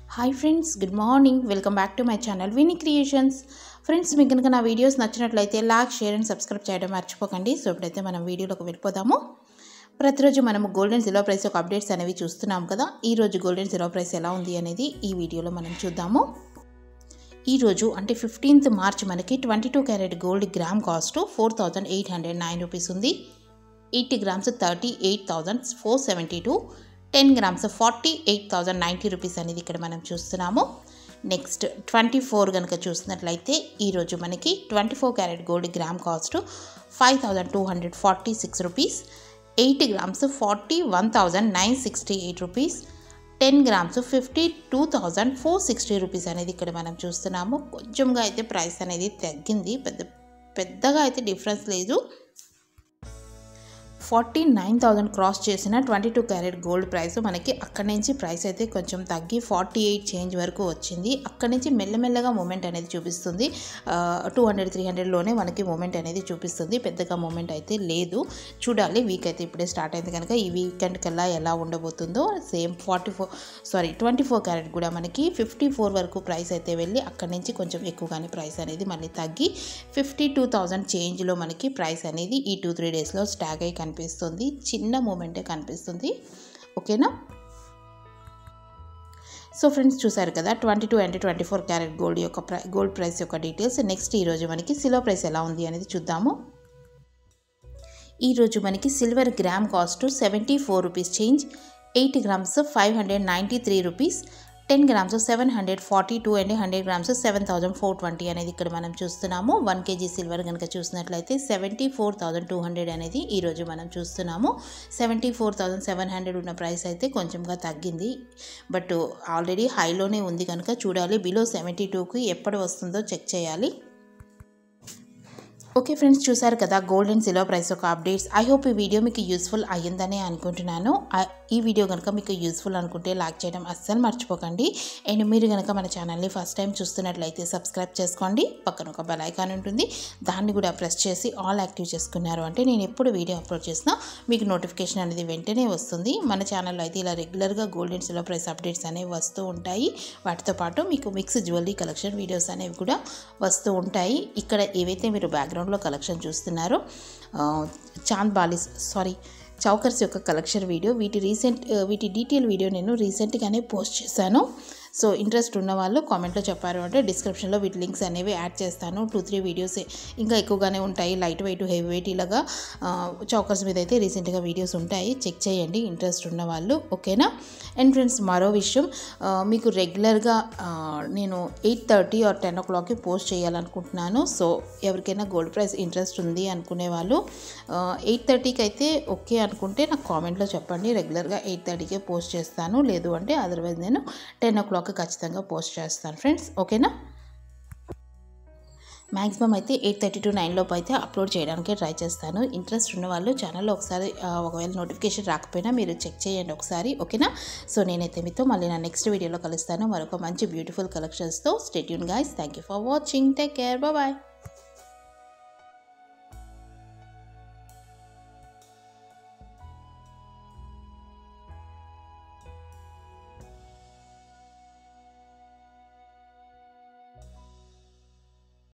hi friends good morning welcome back to my channel Vini creations friends మీకు కనుక నా videos నచ్చినట్లయితే లైక్ షేర్ అండ్ సబ్స్క్రైబ్ చేయడం మర్చిపోకండి సో ఇప్పుడైతే మనం వీడియోలోకి వెళ్ళిపోదాము ప్రతిరోజు మనము గోల్డ్ అండ్ సిల్వర్ ప్రైస్ యొక్క అప్డేట్స్ అనేవి చూస్తున్నాం కదా ఈ రోజు గోల్డ్ అండ్ సిల్వర్ ప్రైస్ ఎలా ఉంది అనేది ఈ వీడియోలో మనం చూద్దాము ఈరోజు అంటే ఫిఫ్టీన్త్ మార్చ్ మనకి twenty two carat gold gram cost four thousand eight hundred nine rupees ఉంది eighty grams thirty eight thousand four seventy two ten grams forty eight thousand ninety rupees అనేది ఇక్కడ మనం చూస్తున్నాము నెక్స్ట్ ట్వంటీ ఫోర్ కనుక చూసినట్లయితే ఈరోజు మనకి twenty four carat gold gram cost five thousand two hundred forty six rupees eighty grams forty one thousand nine sixty eight rupees ten grams fifty two thousand four sixty rupees అనేది ఇక్కడ మనం చూస్తున్నాము కొంచెంగా అయితే ప్రైస్ అనేది తగ్గింది పెద్ద పెద్దగా అయితే డిఫరెన్స్ లేదు ఫార్టీ నైన్ థౌజండ్ క్రాస్ చేసిన twenty two carat gold price మనకి అక్కడి నుంచి ప్రైస్ అయితే కొంచెం తగ్గి ఫార్టీ ఎయిట్ చేంజ్ వరకు వచ్చింది అక్కడి నుంచి మెల్లమెల్లగా మూమెంట్ అనేది చూపిస్తుంది టూ హండ్రెడ్ త్రీ హండ్రెడ్లోనే మనకి మూమెంట్ అనేది చూపిస్తుంది పెద్దగా మూమెంట్ అయితే లేదు చూడాలి వీక్ అయితే ఇప్పుడే స్టార్ట్ అయింది కనుక ఈ వీకెండ్ కల్లా ఎలా ఉండబోతుందో same forty four sorry twenty four carat కూడా మనకి ఫిఫ్టీ ఫోర్ వరకు ప్రైస్ అయితే వెళ్ళి అక్కడి నుంచి కొంచెం ఎక్కువగానే ప్రైస్ అనేది మళ్ళీ తగ్గి ఫిఫ్టీ టూ థౌజండ్ చేంజ్లో మనకి ప్రైస్ అనేది ఈ టూ త్రీ డేస్లో స్టాక్ అయి కనిపిస్తుంది చిన్న మూమెంటే కనిపిస్తుంది ఓకేనా సో ఫ్రెండ్స్ చూసారు కదా twenty two and twenty four carat gold యొక్క ప్రై గోల్డ్ ప్రైస్ యొక్క డీటెయిల్స్ నెక్స్ట్ ఈరోజు మనకి సిల్వర్ ప్రైస్ ఎలా ఉంది అనేది చూద్దాము ఈరోజు మనకి silver gram cost seventy four rupees change eight grams five hundred ninety three rupees ten grams seven hundred forty two and hundred grams seven thousand four twenty అనేది ఇక్కడ మనం చూస్తున్నాము వన్ కేజీ సిల్వర్ కనుక చూసినట్లయితే seventy four thousand two hundred అనేది ఈరోజు మనం చూస్తున్నాము seventy four thousand seven hundred ఉన్న ప్రైస్ అయితే కొంచెంగా తగ్గింది బట్ ఆల్రెడీ హైలోనే ఉంది కనుక చూడాలి బిలో సెవెంటీ టూకి ఎప్పుడు వస్తుందో చెక్ చేయాలి ఓకే ఫ్రెండ్స్ చూసారు కదా గోల్డ్ అండ్ సిల్వర్ ప్రైస్ యొక్క అప్డేట్స్ ఐ హోప్ ఈ వీడియో మీకు యూస్ఫుల్ అయ్యిందని అనుకుంటున్నాను ఈ వీడియో కనుక మీకు యూస్ఫుల్ అనుకుంటే లైక్ చేయడం అస్సలు మర్చిపోకండి అండ్ మీరు కనుక మన ఛానల్ని ఫస్ట్ టైం చూస్తున్నట్లయితే సబ్స్క్రైబ్ చేసుకోండి పక్కన ఒక బెల్ ఐకాన్ ఉంటుంది దాన్ని కూడా ప్రెస్ చేసి ఆల్ యాక్టివ్ చేసుకున్నారు అంటే నేను ఎప్పుడు వీడియో అప్లోడ్ చేసినా మీకు నోటిఫికేషన్ అనేది వెంటనే వస్తుంది మన ఛానల్లో అయితే ఇలా రెగ్యులర్గా gold and silver price updates అనేవి వస్తూ ఉంటాయి వాటితో పాటు మీకు మిక్స్ జ్యువెలరీ కలెక్షన్ వీడియోస్ అనేవి కూడా వస్తూ ఉంటాయి ఇక్కడ ఏవైతే మీరు బ్యాక్గ్రౌండ్లో కలెక్షన్ చూస్తున్నారో చాంద్ బాలిస్ సారీ చౌకర్స్ యొక్క కలెక్షన్ వీడియో వీటి రీసెంట్ వీటి డీటెయిల్ వీడియో నేను రీసెంట్గానే పోస్ట్ చేశాను సో ఇంట్రెస్ట్ ఉన్న వాళ్ళు కామెంట్లో చెప్పారు అంటే డిస్క్రిప్షన్లో వీటి లింక్స్ అనేవి యాడ్ చేస్తాను టూ త్రీ వీడియోస్ ఇంకా ఎక్కువగానే ఉంటాయి లైట్ వెయిట్ హెవీ వెయిట్ ఇలాగా చౌకర్స్ మీద అయితే రీసెంట్గా వీడియోస్ ఉంటాయి చెక్ చేయండి ఇంట్రెస్ట్ ఉన్న వాళ్ళు ఓకేనా అండ్ ఫ్రెండ్స్ మరో విషయం మీకు రెగ్యులర్గా నేను ఎయిట్ థర్టీ ఆర్ టెన్ ఓ క్లాక్కి పోస్ట్ చేయాలనుకుంటున్నాను సో ఎవరికైనా గోల్డ్ ప్రైస్ ఇంట్రెస్ట్ ఉంది అనుకునే వాళ్ళు ఎయిట్ థర్టీకి అయితే ఓకే అనుకుంటే నాకు కామెంట్లో చెప్పండి రెగ్యులర్గా ఎయిట్ థర్టీకే పోస్ట్ చేస్తాను లేదు అంటే అదర్వైజ్ నేను టెన్ ఓ క్లాక్ ఖచ్చితంగా పోస్ట్ చేస్తాను ఫ్రెండ్స్ ఓకేనా మ్యాక్సిమం అయితే ఎయిట్ థర్టీ టు నైన్ లోపు అయితే అప్లోడ్ చేయడానికి ట్రై చేస్తాను ఇంట్రెస్ట్ ఉన్న వాళ్ళు ఛానల్లో ఒకసారి ఒకవేళ నోటిఫికేషన్ రాకపోయినా మీరు చెక్ చేయండి ఒకసారి ఓకేనా సో నేనైతే మీతో మళ్ళీ నా నెక్స్ట్ వీడియోలో కలుస్తాను మరొక మంచి బ్యూటిఫుల్ కలెక్షన్స్తో stay tuned guys thank you for watching take care bye